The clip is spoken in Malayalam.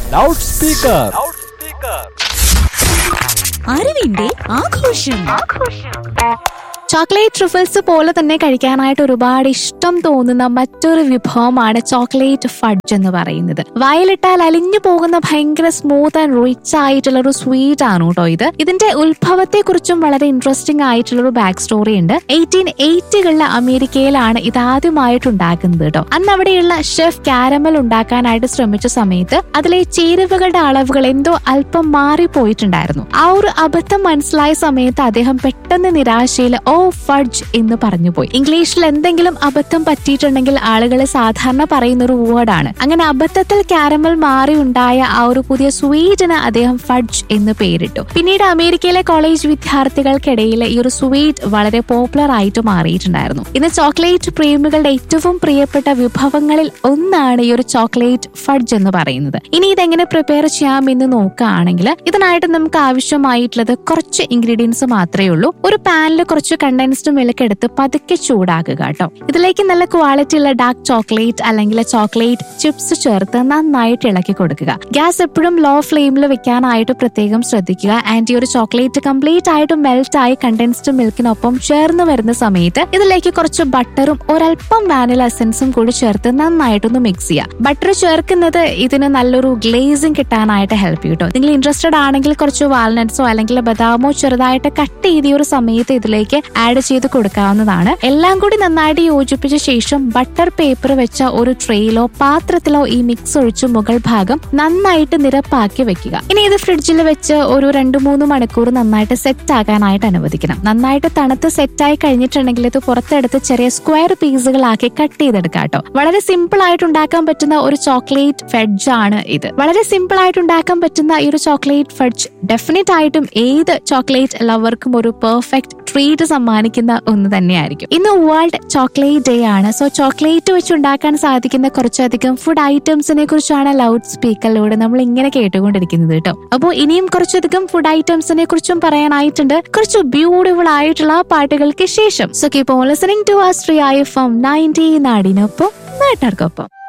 ലൗഡ് സ്പീക്കർ അറിവിന്റെ ആഘോഷം ചോക്ലേറ്റ് ട്രിഫിൾസ് പോലെ തന്നെ കഴിക്കാനായിട്ട് ഒരുപാട് ഇഷ്ടം തോന്നുന്ന മറ്റൊരു വിഭവമാണ് ചോക്ലേറ്റ് ഫഡ്ജ് എന്ന് പറയുന്നത് വയലിട്ടാൽ അലിഞ്ഞു പോകുന്ന ഭയങ്കര സ്മൂത്ത് ആൻഡ് റിച്ച് ആയിട്ടുള്ള ഒരു സ്വീറ്റ് ആണ് കേട്ടോ ഇത് ഇതിന്റെ ഉത്ഭവത്തെ കുറിച്ചും വളരെ ഇൻട്രസ്റ്റിംഗ് ആയിട്ടുള്ള ഒരു ബാക്ക് സ്റ്റോറി ഉണ്ട് എയ്റ്റീൻ എയ്റ്റികളിലെ അമേരിക്കയിലാണ് ഇത് ആദ്യമായിട്ട് ഉണ്ടാക്കുന്നത് കേട്ടോ അന്ന് അവിടെയുള്ള ഷെഫ് കാരമൽ ഉണ്ടാക്കാനായിട്ട് ശ്രമിച്ച സമയത്ത് അതിലെ ചേരുവകളുടെ അളവുകൾ എന്തോ അല്പം മാറിപ്പോയിട്ടുണ്ടായിരുന്നു ആ ഒരു അബദ്ധം മനസ്സിലായ സമയത്ത് അദ്ദേഹം പെട്ടെന്ന് നിരാശയിൽ ഓ ഫഡ്ജ് എന്ന് പറഞ്ഞു പോയി ഇംഗ്ലീഷിൽ എന്തെങ്കിലും അബദ്ധം പറ്റിയിട്ടുണ്ടെങ്കിൽ ആളുകൾ സാധാരണ പറയുന്ന ഒരു വേർഡാണ് അങ്ങനെ അബദ്ധത്തിൽ കാരമൽ മാറി ഉണ്ടായ ആ ഒരു പുതിയ സ്വീറ്റിന് അദ്ദേഹം ഫഡ്ജ് എന്ന് പേരിട്ടു പിന്നീട് അമേരിക്കയിലെ കോളേജ് വിദ്യാർത്ഥികൾക്കിടയിൽ ഈ ഒരു സ്വീറ്റ് വളരെ പോപ്പുലർ ആയിട്ട് മാറിയിട്ടുണ്ടായിരുന്നു ഇന്ന് ചോക്ലേറ്റ് പ്രേമികളുടെ ഏറ്റവും പ്രിയപ്പെട്ട വിഭവങ്ങളിൽ ഒന്നാണ് ഈ ഒരു ചോക്ലേറ്റ് ഫഡ്ജ് എന്ന് പറയുന്നത് ഇനി ഇതെങ്ങനെ പ്രിപ്പയർ ചെയ്യാം എന്ന് നോക്കുകയാണെങ്കിൽ ഇതിനായിട്ട് നമുക്ക് ആവശ്യമായിട്ടുള്ളത് കുറച്ച് ഇൻഗ്രീഡിയൻസ് മാത്രമേ ഉള്ളൂ ഒരു പാനിൽ കുറച്ച് കണ്ടൻസ്ഡ് മിൽക്ക് എടുത്ത് പതുക്കെ ചൂടാക്കുക കേട്ടോ ഇതിലേക്ക് നല്ല ക്വാളിറ്റി ഉള്ള ഡാർക്ക് ചോക്ലേറ്റ് അല്ലെങ്കിൽ ചോക്ലേറ്റ് ചിപ്സ് ചേർത്ത് നന്നായിട്ട് ഇളക്കി കൊടുക്കുക ഗ്യാസ് എപ്പോഴും ലോ ഫ്ലെയിമിൽ വെക്കാനായിട്ട് പ്രത്യേകം ശ്രദ്ധിക്കുക ആൻഡ് ഈ ഒരു ചോക്ലേറ്റ് കംപ്ലീറ്റ് ആയിട്ട് മെൽറ്റ് ആയി കണ്ടൻസ്ഡ് മിൽക്കിനൊപ്പം ചേർന്ന് വരുന്ന സമയത്ത് ഇതിലേക്ക് കുറച്ച് ബട്ടറും ഒരൽപ്പം വാനില എസൻസും കൂടി ചേർത്ത് നന്നായിട്ടൊന്ന് മിക്സ് ചെയ്യുക ബട്ടർ ചേർക്കുന്നത് ഇതിന് നല്ലൊരു ഗ്ലേസിംഗ് കിട്ടാനായിട്ട് ഹെൽപ്പ് ചെയ്യും കേട്ടോ നിങ്ങൾ ഇൻട്രസ്റ്റഡ് ആണെങ്കിൽ കുറച്ച് വാൽനട്ട്സോ അല്ലെങ്കിൽ ബദാമോ ചെറുതായിട്ട് കട്ട് ചെയ്ത ഈ ഒരു സമയത്ത് ഇതിലേക്ക് ആഡ് ചെയ്ത് കൊടുക്കാവുന്നതാണ് എല്ലാം കൂടി നന്നായിട്ട് യോജിപ്പിച്ച ശേഷം ബട്ടർ പേപ്പർ വെച്ച ഒരു ട്രെയിലോ പാത്രത്തിലോ ഈ മിക്സ് ഒഴിച്ച് മുകൾ ഭാഗം നന്നായിട്ട് നിരപ്പാക്കി വെക്കുക ഇനി ഇത് ഫ്രിഡ്ജിൽ വെച്ച് ഒരു രണ്ട് മൂന്ന് മണിക്കൂർ നന്നായിട്ട് സെറ്റ് ആകാനായിട്ട് അനുവദിക്കണം നന്നായിട്ട് തണുത്ത് സെറ്റായി കഴിഞ്ഞിട്ടുണ്ടെങ്കിൽ ഇത് പുറത്തെടുത്ത് ചെറിയ സ്ക്വയർ പീസുകളാക്കി കട്ട് ചെയ്തെടുക്കാം കേട്ടോ വളരെ സിമ്പിൾ ആയിട്ട് ഉണ്ടാക്കാൻ പറ്റുന്ന ഒരു ചോക്ലേറ്റ് ഫെഡ്ജ് ആണ് ഇത് വളരെ സിമ്പിൾ ആയിട്ട് ഉണ്ടാക്കാൻ പറ്റുന്ന ഈ ഒരു ചോക്ലേറ്റ് ഫെഡ്ജ് ഡെഫിനറ്റ് ആയിട്ടും ഏത് ചോക്ലേറ്റ് ലവർക്കും ഒരു പെർഫെക്റ്റ് ട്രീറ്റ് സമ്മാനിക്കുന്ന ഒന്ന് തന്നെയായിരിക്കും ഇന്ന് വേൾഡ് ചോക്ലേറ്റ് ഡേ ആണ് സോ ചോക്ലേറ്റ് വെച്ച് ഉണ്ടാക്കാൻ സാധിക്കുന്ന കുറച്ചധികം ഫുഡ് ഐറ്റംസിനെ കുറിച്ചാണ് ലൗഡ് സ്പീക്കറിലൂടെ നമ്മൾ ഇങ്ങനെ കേട്ടുകൊണ്ടിരിക്കുന്നത് കേട്ടോ അപ്പോൾ ഇനിയും കുറച്ചധികം ഫുഡ് ഐറ്റംസിനെ കുറിച്ചും പറയാനായിട്ടുണ്ട് കുറച്ച് ബ്യൂട്ടിഫുൾ ആയിട്ടുള്ള പാട്ടുകൾക്ക് ശേഷം so keep on listening to Astria F M ninety നാടിനൊപ്പം നാട്ടുകാർക്കൊപ്പം